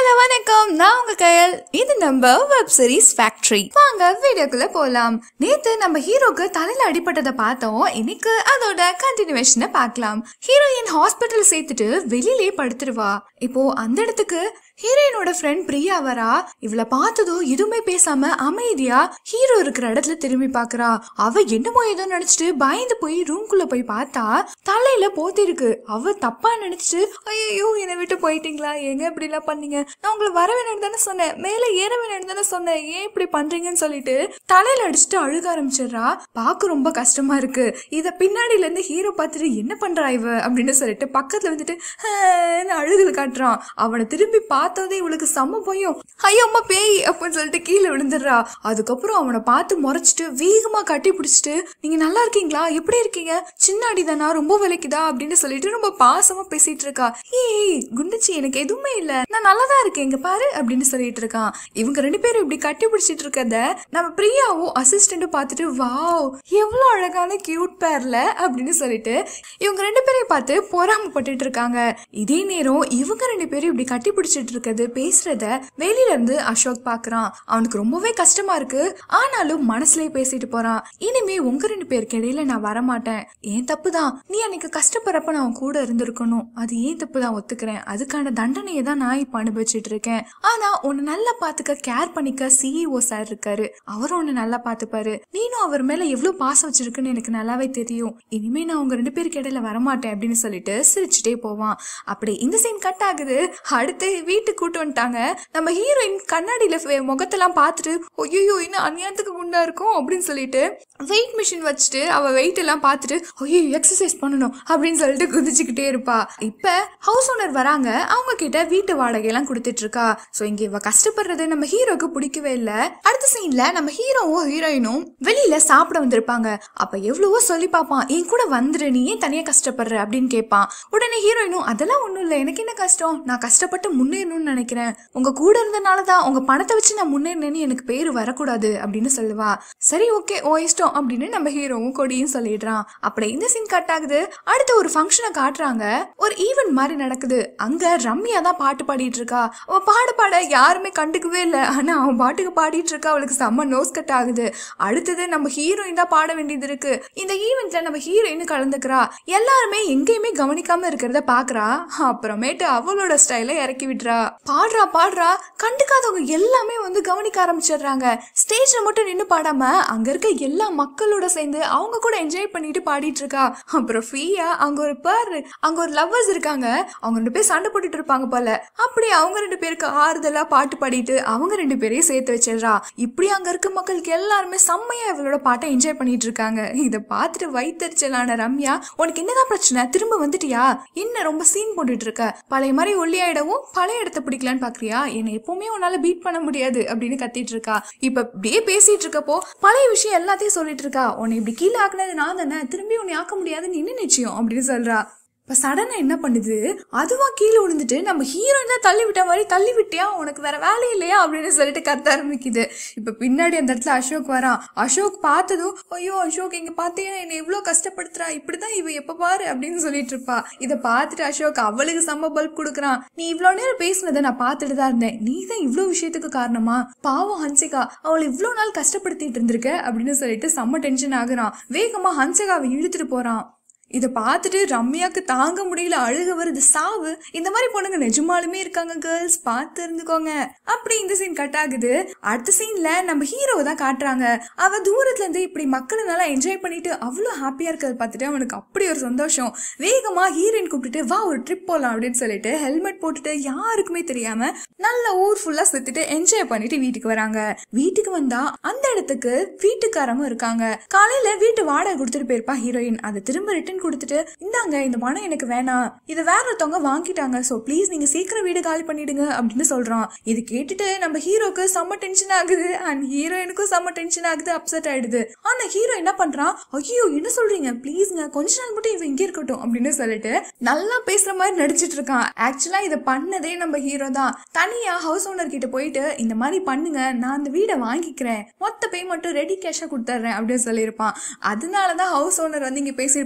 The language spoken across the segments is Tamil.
ஹலோ வணக்கம் நான் உங்க கையல் இது நம்ம வெப் சீரிஸ் ஃபேக்டரி வாங்க வீடியோக்குள்ள போலாம் நேத்து நம்ம ஹீரோக்கு தலையில அடிபட்டதை பார்த்தோம் இன்னைக்கு அதோட கண்டினியூவேஷனை பார்க்கலாம் ஹீரோயின் ஹாஸ்பிட்டல் சேர்த்துட்டு வெளியிலே படுத்துருவா இப்போ அந்த இடத்துக்கு ஹீரோயினோட ஃப்ரெண்ட் பிரியா வரா இவளை பார்த்ததும் எதுவுமே பேசாம அமைதியா ஹீரோ இருக்கிற இடத்துல திரும்பி பாக்குறா அவ என்னமோ ஏதோ நினைச்சிட்டு பயந்து போய் ரூம்குள்ள போய் பார்த்தா தலையில போத்தி இருக்கு அவ தப்பா நினைச்சிட்டு ஐயோ என்னை விட்டு போயிட்டீங்களா எங்க இப்படி எல்லாம் பண்ணீங்க நான் உங்களை வர வேணும்னு தானே சொன்னேன் மேல ஏற வேணும்னு தானே சொன்னேன் ஏன் இப்படி பண்றீங்கன்னு சொல்லிட்டு தலையில அடிச்சுட்டு அழுக ஆரம்பிச்சிடுறா பார்க்க ரொம்ப கஷ்டமா இருக்கு இத பின்னாடில இருந்து ஹீரோ பார்த்துட்டு என்ன பண்றா இவ அப்படின்னு சொல்லிட்டு பக்கத்துல வந்துட்டு "ஹேன்னு அழுகல் காட்டுறான் அவனை திரும்பி பார்த்ததே இவளுக்கு செம்ம பயம் ஐயோ அம்மா பேய் அப்படின்னு சொல்லிட்டு கீழே விழுந்துடுறா அதுக்கப்புறம் அவனை பார்த்து முறைச்சிட்டு வேகமா கட்டி பிடிச்சிட்டு நீங்க நல்லா இருக்கீங்களா எப்படி இருக்கீங்க சின்ன அடிதானா ரொம்ப வலிக்குதா அப்படின்னு சொல்லிட்டு ரொம்ப பாசமா பேசிட்டு இருக்கா ஏய் குண்டுச்சி எனக்கு எதுவுமே இல்ல நான் நல்லா தான் இருக்கேன் இங்க பாரு அப்படின்னு சொல்லிட்டு இருக்கான் இவங்க ரெண்டு பேரும் இப்படி கட்டி பிடிச்சிட்டு இருக்கத நம்ம பிரியாவும் அசிஸ்டண்ட்டும் பார்த்துட்டு வாவ் எவ்வளவு அழகான கியூட் பேர்ல அப்படின்னு சொல்லிட்டு இவங்க ரெண்டு பேரையும் பார்த்து பொறாமப்பட்டுட்டு இருக்காங்க இதே நேரம் இவங்க ரெண்டு பேரும் இப்படி கட்டி பிடிச்சிட்டு இருக்கிறது பேசுறத வெளியில இருந்து அசோக் பாக்குறான் அவனுக்கு ரொம்பவே கஷ்டமா இருக்கு ஆனாலும் மனசுலயே பேசிட்டு போறான் இனிமே உங்க ரெண்டு பேருக்கு இடையில நான் வரமாட்டேன் ஏன் தப்பு தான் நீ அன்னைக்கு கஷ்டப்படுறப்ப நான் உன் கூட இருந்திருக்கணும் அது ஏன் தப்பு தான் ஒத்துக்கிறேன் அதுக்கான தண்டனையை தான் நான் இப்ப அனுபவிச்சுட்டு இருக்கேன் ஆனா உன்னை நல்லா பாத்துக்க கேர் பண்ணிக்க சிஇஓ சார் இருக்காரு அவர் உன்னை நல்லா பாத்துப்பாரு நீனும் அவர் மேல எவ்வளவு பாசம் வச்சிருக்குன்னு எனக்கு நல்லாவே தெரியும் இனிமே நான் உங்க ரெண்டு பேருக்கு இடையில வரமாட்டேன் அப்படின்னு சொல்லிட்டு சிரிச்சுட்டே போவான் அப்படி இந்த சீன் கட் ஆகுது அடுத்து வீட்டுக்கு கூட்டு வந்துட்டாங்க நம்ம ஹீரோயின் கண்ணாடியில ஃபே- முகத்தெல்லாம் பார்த்துட்டு ஐயோ இன்னும் அநியாயத்துக்கு குண்டா இருக்கும் அப்படின்னு சொல்லிட்டு வெயிட் மிஷின் வச்சுட்டு அவ வெயிட் எல்லாம் பார்த்துட்டு ஐயோ எக்ஸசைஸ் பண்ணணும் அப்படின்னு சொல்லிட்டு குதிச்சுக்கிட்டே இருப்பா இப்ப ஹவுஸ் ஓனர் வராங்க அவங்க கிட்ட வீட்டு வாடகை எல்லாம் கொடுத்துட்டு இருக்கா சோ இங்க இவ கஷ்டப்படுறது நம்ம ஹீரோக்கு பிடிக்கவே இல்ல அடுத்த சீன்ல நம்ம ஹீரோவும் ஹீரோயினும் வெளியில சாப்பிட வந்திருப்பாங்க அப்ப எவ்வளவோ சொல்லி பார்ப்பான் என் கூட வந்துரு நீ ஏன் தனியா கஷ்டப்படுற அப்படின்னு கேட்பான் உடனே ஹீரோயினும் அதெல்லாம் ஒண்ணும் இல்ல எனக்கு என்ன கஷ்டம் நான் கஷ்டப்பட்டு முன்னேறணும்னு நினைக்கிறேன் உங்க கூட இருந்தனாலதான் உங்க பணத்தை வச்சு நான் முன்னேறினேன்னு எனக்கு பேரு வரக்கூடாது அப்படின்னு சொல்லுவா சரி ஓகே ஓ இஷ்டம் அப்படின்னு நம்ம ஹீரோவும் கொடியும் சொல்லிடுறான் அப்படி இந்த சீன் கட் ஆகுது அடுத்து ஒரு ஃபங்க்ஷனை காட்டுறாங்க ஒரு ஈவென்ட் மாதிரி நடக்குது அங்க ரம்யா தான் பாட்டு பாடிட்டு இருக்கா அவ பாட பாட யாருமே கண்டுக்கவே இல்லை ஆனா அவன் பாட்டுக்கு பாடிட்டு இருக்கா அவளுக்கு செம்ம நோஸ் கட் ஆகுது அடுத்தது நம்ம ஹீரோயின் தான் பாட வேண்டியது இருக்கு இந்த ஈவெண்ட்ல நம்ம ஹீரோயின் கலந்துக்கிறா எல்லாருமே எங்கேயுமே கவனிக்காம இருக்கிறத பாக்குறா அப்புறமேட்டு அவளோட ஸ்டைல இறக்கி விடுறா பாடுறா பாடுறா கண்டுக்காதவங்க எல்லாமே வந்து கவனிக்க ஆரம்பிச்சிடுறாங்க ஸ்டேஜ்ல மட்டும் நின்னு பாடாம அங்க இருக்க எல்லா மக்களோட சேர்ந்து அவங்க கூட என்ஜாய் பண்ணிட்டு பாடிட்டு இருக்கா அப்புறம் ஃப்ரீயா அங்க ஒரு பேர் அங்க ஒரு லவ்வர்ஸ் இருக்காங்க அவங்க ரெண்டு பேர் சண்டை போட்டுட்டு இருப்பாங்க போல அப்படி அவங்க ரெண்டு பேருக்கு ஆறுதலா பாட்டு பாடிட்டு அவங்க ரெண்டு பேரையும் சேர்த்து வச்சிடுறா இப்படி அங்க இருக்க மக்களுக்கு எல்லாருமே செம்மையா இவளோட பாட்டை என்ஜாய் பண்ணிட்டு இருக்காங்க இதை பார்த்துட்டு வைத்தறிச்சலான ரம்யா உனக்கு என்னதான் பிரச்சனை திரும்ப வந்துட்டியா என்ன ரொம்ப சீன் போட்டுட்டு இருக்க பழைய மாதிரி ஒல்லியாயிடவும் பழைய இடத்த பிடிக்கலான்னு பாக்குறியா என்னை எப்பவுமே உன்னால பீட் பண்ண முடியாது அப்படின்னு கத்திட்டு இருக்கா இப்ப இப்படியே பேசிட்டு இருக்கப்போ பழைய விஷயம் எல்லாத்தையும் சொல்லிட்டு இருக்கா உன்னை இப்படி கீழே ஆக்குனது நான் தானே திரும்பி உன்னை ஆக்க முடியாதுன்னு என்ன நிச்சயம் அப்படின்னு சொல்றா இப்ப சடனா என்ன பண்ணுது அதுவா கீழே விழுந்துட்டு நம்ம ஹீரோயின் தான் தள்ளி விட்ட மாதிரி தள்ளி விட்டியா உனக்கு வேற வேலை இல்லையா அப்படின்னு சொல்லிட்டு கத்த ஆரம்பிக்குது இப்ப பின்னாடி அந்த இடத்துல அசோக் வரான் அசோக் பார்த்ததும் ஐயோ அசோக் இங்க பாத்தியா என்னை இவ்வளவு கஷ்டப்படுத்துறா இப்படிதான் இவ எப்ப பாரு அப்படின்னு சொல்லிட்டு இருப்பா இத பார்த்துட்டு அசோக் அவளுக்கு செம்ம பல்ப் கொடுக்குறான் நீ இவ்வளவு நேரம் பேசுனதை நான் பார்த்துட்டு தான் இருந்தேன் நீ தான் இவ்வளவு விஷயத்துக்கு காரணமா பாவம் ஹன்சிகா அவளை இவ்வளவு நாள் கஷ்டப்படுத்திட்டு இருந்திருக்க அப்படின்னு சொல்லிட்டு செம்ம டென்ஷன் ஆகுறான் வேகமா ஹன்சிகாவை இழுத்துட்டு போறான் இதை பார்த்துட்டு ரம்யாக்கு தாங்க முடியல அழுக வருது சாவு இந்த மாதிரி பொண்ணுங்க நிஜமாலுமே இருக்காங்க கேர்ள்ஸ் பார்த்து இருந்துக்கோங்க அப்படி இந்த சீன் கட் ஆகுது அடுத்த சீன்ல நம்ம ஹீரோவை தான் காட்டுறாங்க அவ தூரத்துல இருந்து இப்படி மக்களை நல்லா என்ஜாய் பண்ணிட்டு அவ்வளோ ஹாப்பியா இருக்கிறத பார்த்துட்டு அவனுக்கு அப்படி ஒரு சந்தோஷம் வேகமா ஹீரோயின் கூப்பிட்டுட்டு வா ஒரு ட்ரிப் போலாம் அப்படின்னு சொல்லிட்டு ஹெல்மெட் போட்டுட்டு யாருக்குமே தெரியாம நல்ல ஊர் ஃபுல்லா சுத்திட்டு என்ஜாய் பண்ணிட்டு வீட்டுக்கு வராங்க வீட்டுக்கு வந்தா அந்த இடத்துக்கு வீட்டுக்காரமும் இருக்காங்க காலையில வீட்டு வாடகை கொடுத்துட்டு போயிருப்பா ஹீரோயின் அதை திரும்ப ரிட்டர்ன் கொடுத்துட்டு இந்தாங்க இந்த பணம் எனக்கு வேணாம் இது வேற ஒருத்தவங்க வாங்கிட்டாங்க சோ ப்ளீஸ் நீங்க சீக்கிரம் வீடு காலி பண்ணிடுங்க அப்படின்னு சொல்றான் இது கேட்டுட்டு நம்ம ஹீரோக்கு செம்ம டென்ஷன் ஆகுது அண்ட் ஹீரோயினுக்கும் செம்ம டென்ஷன் ஆகுது அப்செட் ஆயிடுது ஆனா ஹீரோ என்ன பண்றான் ஐயோ என்ன சொல்றீங்க ப்ளீஸ்ங்க கொஞ்ச நாள் மட்டும் இவன் இங்கே இருக்கட்டும் அப்படின்னு சொல்லிட்டு நல்லா பேசுற மாதிரி நடிச்சிட்டு இருக்கான் ஆக்சுவலா இதை பண்ணதே நம்ம ஹீரோ தான் தனியா ஹவுஸ் ஓனர் கிட்ட போயிட்டு இந்த மாதிரி பண்ணுங்க நான் அந்த வீடை வாங்கிக்கிறேன் மொத்த பேமெண்ட்டும் ரெடி கேஷா கொடுத்துட்றேன் அப்படின்னு சொல்லியிருப்பான் அதனாலதான் ஹவுஸ் ஓனர் வந்து இங்க பேசியிருப்பாங்க ஆனா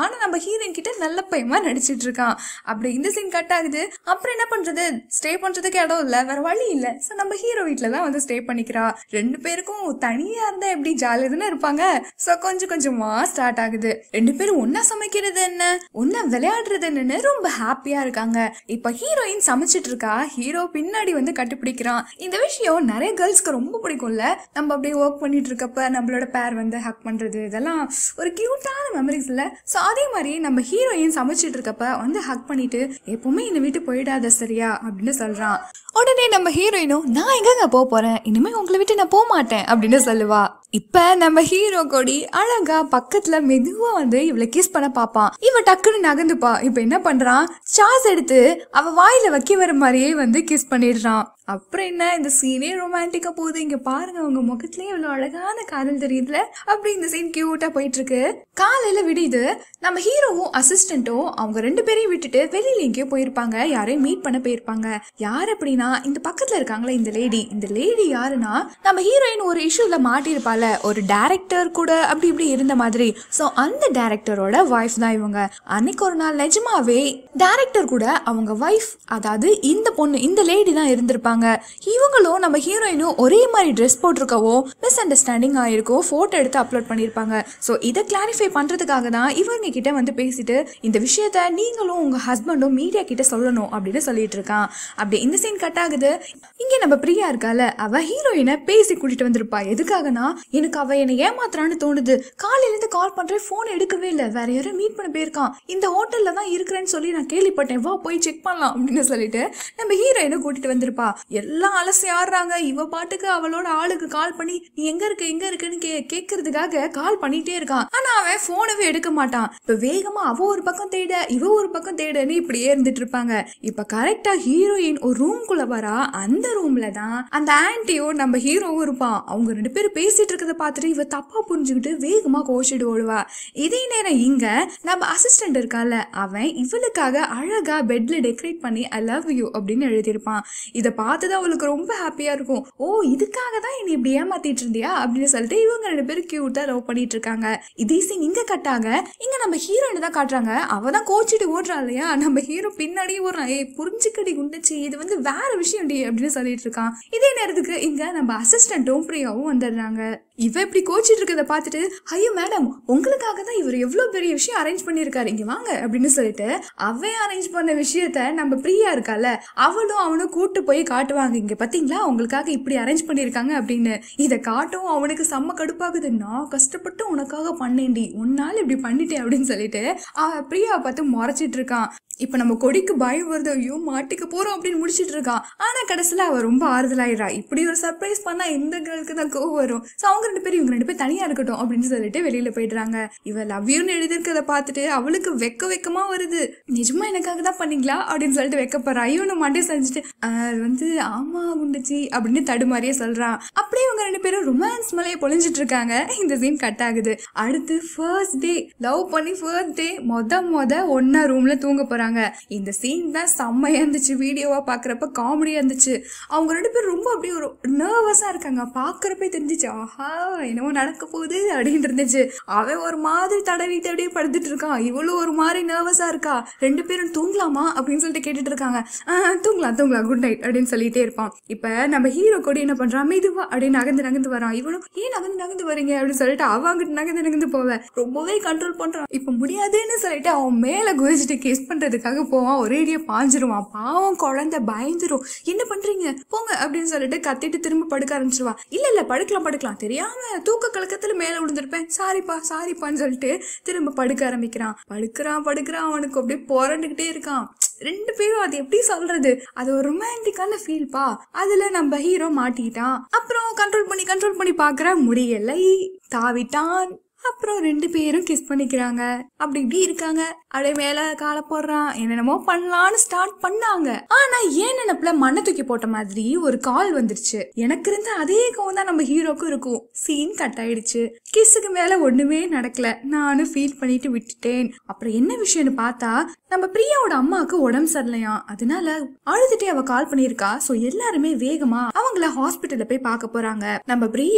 ஆனா நம்ம ஹீரோயின் கிட்ட நல்ல பையமா நடிச்சிட்டு இருக்கான் அப்படி இந்த சீன் கட் ஆகுது அப்புறம் என்ன பண்றது ஸ்டே பண்றதுக்கு இடம் இல்ல வேற வழி இல்ல சோ நம்ம ஹீரோ வீட்ல தான் வந்து ஸ்டே பண்ணிக்கிறா ரெண்டு பேருக்கும் தனியா இருந்தா எப்படி ஜாலியா தானே இருப்பாங்க சோ கொஞ்சம் கொஞ்சமா ஸ்டார்ட் ஆகுது ரெண்டு பேரும் ஒன்னா சமைக்கிறது என்ன ஒன்னா விளையாடுறது என்னன்னு ரொம்ப ஹாப்பியா இருக்காங்க இப்ப ஹீரோயின் சமைச்சிட்டு இருக்கா ஹீரோ பின்னாடி வந்து கட்டுப்பிடிக்கிறான் இந்த விஷயம் நிறைய கேர்ள்ஸ்க்கு ரொம்ப பிடிக்கும்ல நம்ம அப்படியே ஒர்க் பண்ணிட்டு இருக்கப்ப நம்மளோட பேர் வந்து ஹக் பண்றது இதெல்லாம் ஒரு கியூட்டான மெமரிஸ் இல்ல சோ அதே மாதிரி நம்ம ஹீரோயின் சமைச்சிட்டு இருக்கப்ப வந்து ஹக் பண்ணிட்டு எப்பவுமே இந்த வீட்டு போயிடாத சரியா அப்படின்னு சொல்றான் உடனே நம்ம ஹீரோயினும் நான் எங்கங்க போக போறேன் இனிமே உங்களை விட்டு நான் போக மாட்டேன் அப்படின்னு சொல்லுவா இப்ப நம்ம ஹீரோ கொடி அழகா பக்கத்துல மெதுவா வந்து இவளை கிஸ் பண்ண பாப்பான் இவ டக்குன்னு நகர்ந்துப்பா இப்ப என்ன பண்றான் சாஸ் எடுத்து அவ வாயில வைக்க வர மாதிரியே வந்து கிஸ் பண்ணிடுறான் அப்புறம் என்ன இந்த சீனே ரொமான்டிக்கா போகுது இங்க பாருங்க அவங்க முகத்திலேயே இவ்வளவு அழகான காதல் தெரியுதுல அப்படி இந்த சீன் கியூட்டா போயிட்டு இருக்கு காலையில விடியுது நம்ம ஹீரோவும் அசிஸ்டன்ட்டும் அவங்க ரெண்டு பேரையும் விட்டுட்டு வெளியில எங்கேயோ போயிருப்பாங்க யாரையும் மீட் பண்ண போயிருப்பாங்க யார் அப்படின்னா இந்த பக்கத்துல இருக்காங்களே இந்த லேடி இந்த லேடி யாருன்னா நம்ம ஹீரோயின் ஒரு இஷ்யூல மாட்டிருப்பால ஒரு டைரக்டர் கூட அப்படி இப்படி இருந்த மாதிரி சோ அந்த டைரக்டரோட ஒய்ஃப் தான் இவங்க அன்னைக்கு ஒரு நாள் நிஜமாவே டைரக்டர் கூட அவங்க ஒய்ஃப் அதாவது இந்த பொண்ணு இந்த லேடி தான் இருந்திருப்பாங்க இவங்களும் நம்ம ஹீரோயினும் ஒரே மாதிரி ட்ரெஸ் போட்டிருக்கவோ மிஸ் அண்டர்ஸ்டாண்டிங் ஆயிருக்கோ போட்டோ எடுத்து அப்லோட் பண்ணியிருப்பாங்க ஸோ இதை கிளாரிஃபை பண்றதுக்காக தான் இவங்க கிட்ட வந்து பேசிட்டு இந்த விஷயத்த நீங்களும் உங்க ஹஸ்பண்டும் மீடியா கிட்ட சொல்லணும் அப்படின்னு சொல்லிட்டு இருக்கான் அப்படி இந்த சீன் கட் ஆகுது இங்க நம்ம பிரியா இருக்கால அவ ஹீரோயினை பேசி கூட்டிட்டு வந்திருப்பா எதுக்காகனா எனக்கு அவ என்னை ஏமாத்துறான்னு தோணுது காலையில இருந்து கால் பண்றேன் போன் எடுக்கவே இல்லை வேற யாரும் மீட் பண்ண போயிருக்கான் இந்த ஹோட்டல்ல தான் இருக்கிறேன்னு சொல்லி நான் கேள்விப்பட்டேன் வா போய் செக் பண்ணலாம் அப்படின்னு சொல்லிட்டு நம்ம ஹீரோயினை கூட்டிட்டு வந்திருப்பா எல்லாம் அலசி ஆடுறாங்க இவ பாட்டுக்கு அவளோட ஆளுக்கு கால் பண்ணி நீ எங்க இருக்க எங்க இருக்குன்னு கே கேட்கறதுக்காக கால் பண்ணிட்டே இருக்கான் ஆனா அவன் போனவே எடுக்க மாட்டான் இப்ப வேகமா அவ ஒரு பக்கம் தேட இவ ஒரு பக்கம் தேடன்னு இப்படியே இருந்துட்டு இருப்பாங்க இப்ப கரெக்டா ஹீரோயின் ஒரு ரூம்குள்ள வரா அந்த ரூம்ல தான் அந்த ஆன்ட்டியும் நம்ம ஹீரோவும் இருப்பான் அவங்க ரெண்டு பேரும் பேசிட்டு இருக்கத பார்த்துட்டு இவ தப்பா புரிஞ்சுக்கிட்டு வேகமா கோச்சிட்டு ஓடுவா இதே நேரம் இங்க நம்ம அசிஸ்டன்ட் இருக்கால அவன் இவளுக்காக அழகா பெட்ல டெக்கரேட் பண்ணி ஐ லவ் யூ அப்படின்னு எழுதியிருப்பான் இதை பார்த்துதான் அவளுக்கு ரொம்ப ஹாப்பியா இருக்கும் ஓ இதுக்காக தான் என்னை இப்படி ஏமாத்திட்டு இருந்தியா அப்படின்னு சொல்லிட்டு இவங்க ரெண்டு பேரும் கியூட்டா லவ் பண்ணிட்டு இருக்காங்க இதே சீன் இங்க கட்டாக இங்க நம்ம ஹீரோயின் தான் காட்டுறாங்க அவ தான் கோச்சிட்டு ஓடுறா இல்லையா நம்ம ஹீரோ பின்னாடியே ஓடுறான் ஏய் புரிஞ்சுக்கடி குண்டுச்சு இது வந்து வேற விஷயம் டி அப்படின்னு சொல்லிட்டு இருக்கான் இதே நேரத்துக்கு இங்க நம்ம அசிஸ்டன்ட்டும் பிரியாவும் வந்துடுறாங்க இவ இப்படி கோச்சிட்டு இருக்கத பார்த்துட்டு ஐயோ மேடம் உங்களுக்காக தான் இவர் எவ்வளவு பெரிய விஷயம் அரேஞ்ச் பண்ணியிருக்காரு இங்க வாங்க அப்படின்னு சொல்லிட்டு அவன் அரேஞ்ச் பண்ண விஷயத்த நம்ம பிரியா இருக்கால அவளும் அவனும் கூட்டு போய் காட்டுவாங்க இங்க பாத்தீங்களா உங்களுக்காக இப்படி அரேஞ்ச் பண்ணியிருக்காங்க அப்படின்னு இதை காட்டவும் அவனுக்கு செம்ம கடுப்பாகுது நான் கஷ்டப்பட்டு உனக்காக பண்ணேன்டி உன்னால இப்படி பண்ணிட்டேன் அப்படின்னு சொல்லிட்டு அவன் பிரியாவை பார்த்து முறைச்சிட்டு இருக்கான் இப்ப நம்ம கொடிக்கு பயம் வருது ஐயோ மாட்டிக்க போறோம் அப்படின்னு முடிச்சிட்டு இருக்கான் ஆனா கடைசியில அவ ரொம்ப ஆறுதலாயிரா இப்படி ஒரு சர்ப்ரைஸ் பண்ணா எந்த கேர்ளுக்கு தான் கோவம் வரும் சோ அவங்க ரெண்டு பேரும் இவங்க ரெண்டு பேரும் தனியா இருக்கட்டும் அப்படின்னு சொல்லிட்டு வெளியில போயிடுறாங்க இவ லவ் யூன்னு எழுதிருக்கிறத பார்த்துட்டு அவளுக்கு வெக்க வெக்கமா வருது நிஜமா எனக்காக தான் பண்ணீங்களா அப்படின்னு சொல்லிட்டு வெக்கப்படுறா இவனு மண்டே செஞ்சுட்டு "ஆஹ், அது வந்து ஆமா குண்டுச்சி அப்படின்னு தடுமாறியே சொல்றான் அப்படியே இவங்க ரெண்டு பேரும் ரொமான்ஸ் மலையை பொழிஞ்சிட்டு இருக்காங்க இந்த சீன் கட் ஆகுது அடுத்து ஃபர்ஸ்ட் டே லவ் பண்ணி ஃபர்ஸ்ட் டே மொத மொத ஒன்னா ரூம்ல தூங்க போறாங்க இந்த சீன் தான் செம்மையா இருந்துச்சு வீடியோவா பாக்குறப்ப காமெடியா இருந்துச்சு அவங்க ரெண்டு பேரும் ரொம்ப அப்படியே ஒரு நர்வஸா இருக்காங்க பாக்குறப்பே தெரிஞ்சிச்சு ஆஹா என்னவோ நடக்க போகுது அப்படின்னு இருந்துச்சு அவன் ஒரு மாதிரி தடவிட்டு அப்படியே படுத்துட்டு இருக்கான் இவளும் ஒரு மாதிரி நர்வஸா இருக்கா ரெண்டு பேரும் தூங்கலாமா அப்படின்னு சொல்லிட்டு கேட்டுட்டு இருக்காங்க "ஆஹ், தூங்கலாம் தூங்கலாம் குட் நைட் அப்படின்னு சொல்லிட்டே இருப்பான் இப்ப நம்ம ஹீரோ கூட என்ன பண்றான் மெதுவா அப்படின்னு நகர்ந்து நகர்ந்து வரான் இவனும் ஏன் நகர்ந்து நகர்ந்து வரீங்க அப்படின்னு சொல்லிட்டு அவன் அங்கிட்டு நகர்ந்து நகர்ந்து போவேன் ரொம்பவே கண்ட்ரோல் பண்றான் இப்ப முடியாதுன்னு சொல்லிட்டு அவன் மேல குதிச்சுட்டு கிஸ் பண்றதுக்காக போவான் ஒரேடியா பாஞ்சிருவான் பாவம் குழந்தை பயந்துரும் என்ன பண்றீங்க போங்க அப்படின்னு சொல்லிட்டு கத்திட்டு திரும்ப படுக்க ஆரம்பிச்சிருவா இல்ல இல்ல படுக்கலாம் படுக்கலாம் தெரியாம தூக்க கலக்கத்துல மேல விழுந்திருப்பேன் சாரிப்பா சாரிப்பான்னு சொல்லிட்டு திரும்ப படுக்க ஆரம்பிக்கிறான் படுக்கிறான் படுக்கிறான் அவனுக்கு அப்படியே புரண்டுகிட்டே இருக்கான் ரெண்டு பேரும் அது எப்படி சொல்றது அது ஒரு ரொமான்டிக்கான ஃபீல்பா அதுல நம்ம ஹீரோ மாட்டிக்கிட்டான் அப்புறம் கண்ட்ரோல் பண்ணி கண்ட்ரோல் பண்ணி பாக்குற முடியலை தாவிட்டான் அப்புறம் ரெண்டு பேரும் கிஸ் பண்ணிக்கிறாங்க அப்படி இப்படி இருக்காங்க அப்படியே மேல காலை போடுறான் என்னென்னமோ பண்ணலாம்னு ஸ்டார்ட் பண்ணாங்க ஆனா ஏன் நினைப்புல மண்ணை தூக்கி போட்ட மாதிரி ஒரு கால் வந்துருச்சு எனக்கு இருந்த அதே கோவம் தான் நம்ம ஹீரோக்கும் இருக்கும் சீன் கட் ஆயிடுச்சு கிஸ்ஸுக்கு மேல ஒண்ணுமே நடக்கல நானும் ஃபீல் பண்ணிட்டு விட்டுட்டேன் அப்புறம் என்ன விஷயம்னு பார்த்தா நம்ம பிரியாவோட அம்மாவுக்கு உடம்பு சரியில்லையா அதனால அழுதுட்டே அவ கால் பண்ணியிருக்கா சோ எல்லாருமே வேகமா அவங்கள ஹாஸ்பிட்டல்ல போய் பார்க்க போறாங்க நம்ம பிரியா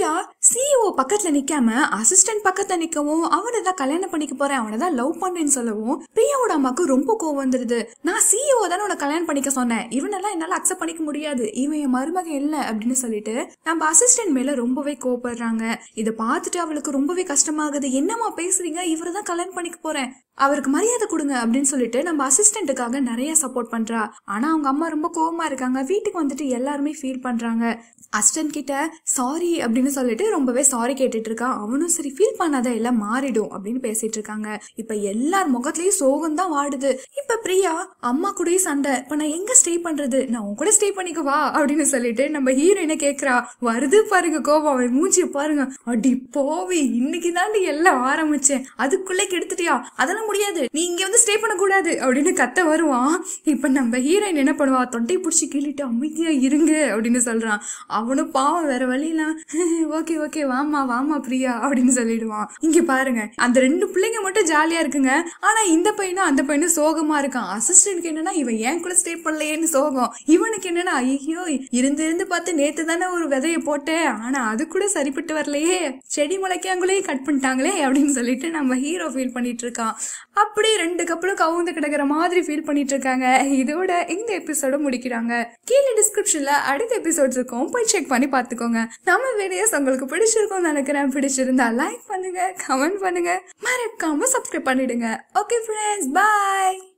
சிஇஓ பக்கத்துல நிக்காம அசிஸ்டன்ட் பக்கத்துல நிக்கவும் அவனை தான் கல்யாணம் பண்ணிக்க போறேன் அவனை தான் லவ் பண்றேன்னு சொல்லவும் பிரியாவோட அம்மாக்கு ரொம்ப கோவம் வந்துருது நான் சிஇஓ தானே உன கல்யாணம் பண்ணிக்க சொன்னேன் இவனெல்லாம் என்னால அக்செப்ட் பண்ணிக்க முடியாது இவன் என் மருமகன் இல்ல அப்படின்னு சொல்லிட்டு நம்ம அசிஸ்டன்ட் மேல ரொம்பவே கோவப்படுறாங்க இதை பார்த்துட்டு அவளுக்கு ரொம்பவே கஷ்டமாகுது என்னம்மா பேசுறீங்க இவரை தான் கல்யாணம் பண்ணிக்க போறேன் அவருக்கு மரியாதை கொடுங்க அப்படின்னு சொல்லிட்டு நம்ம அசிஸ்டன்ட்டுக்காக நிறைய சப்போர்ட் பண்றா ஆனா அவங்க அம்மா ரொம்ப கோவமா இருக்காங்க வீட்டுக்கு வந்துட்டு எல்லாருமே ஃபீல் பண்றாங்க அசிஸ்டன்ட் கிட்ட சாரி அப்படின்னு சொல்லிட்டு ரொம்பவே சாரி கேட்டுட்டு இருக்கான் அவனும் சரி ஃபீல் பண்ணாத எல்லாம் மாறிடும் அப்படின்னு பேசிட்டு இருக்காங்க இப்ப எல்லார் முகத்திலயும் சோகம் தான் வாடுது இப்ப பிரியா அம்மா கூடயும் சண்டை இப்ப நான் எங்க ஸ்டே பண்றது நான் உன் கூட ஸ்டே பண்ணிக்கவா அப்படின்னு சொல்லிட்டு நம்ம ஹீரோயினை கேக்குறா வருது பாருங்க கோபம் அவன் மூஞ்சிய பாருங்க அடி போவி இன்னைக்கு தாண்டி எல்லாம் ஆரம்பிச்சேன் அதுக்குள்ளே கெடுத்துட்டியா அதெல்லாம் முடியாது நீ இங்க வந்து ஸ்டே பண்ணக்கூடாது அப்படின்னு கத்த வருவான் இப்ப நம்ம ஹீரோயின் என்ன பண்ணுவா தொண்டை பிடிச்சி கிள்ளிட்டு அமைதியா இருங்க அப்படின்னு சொல்றான் அவனும் பாவம் வேற வழியெல்லாம் ஓகே ஓகே வாமா வாமா பிரியா அப்படின்னு சொல்லிடுவான் இங்க பாருங்க அந்த ரெண்டு பிள்ளைங்க மட்டும் ஜாலியா இருக்குங்க ஆனா இந்த பையனும் அந்த பையனும் சோகமா இருக்கான் அசிஸ்டன்ட்க்கு என்னன்னா இவன் ஏன் கூட ஸ்டே பண்ணலையேன்னு சோகம் இவனுக்கு என்னன்னா ஐயோ இருந்து இருந்து பார்த்து நேத்து தானே ஒரு விதைய போட்டேன் ஆனா அது கூட சரிப்பட்டு வரலையே செடி முளைக்காங்களே கட் பண்ணிட்டாங்களே அப்படின்னு சொல்லிட்டு நம்ம ஹீரோ ஃபீல் பண்ணிட்டு இருக்கான் அப்படியே ரெண்டு கப்பலும் கவுந்து கிடக்குற மாதிரி ஃபீல் பண்ணிட்டு இருக்காங்க இதோட இந்த எபிசோட முடிக்கிறாங்க கீழே டிஸ்கிரிப்ஷன்ல அடுத்த எபிசோட்ஸ் இருக்கும் போய் செக் பண்ணி பார்த்துக்கோங்க நம்ம வீடியோஸ் உங்களுக்கு பிடிச்சிருக்கும்னு நினைக்கிறேன் பிடிச்சிருந்தா லைக் பண்ணுங்க கமெண்ட் பண்ணுங்க மறக்காம சப்ஸ்கிரைப் பண்ணிடுங்க ஓகே ஃப்ரெண்ட்ஸ் பாய்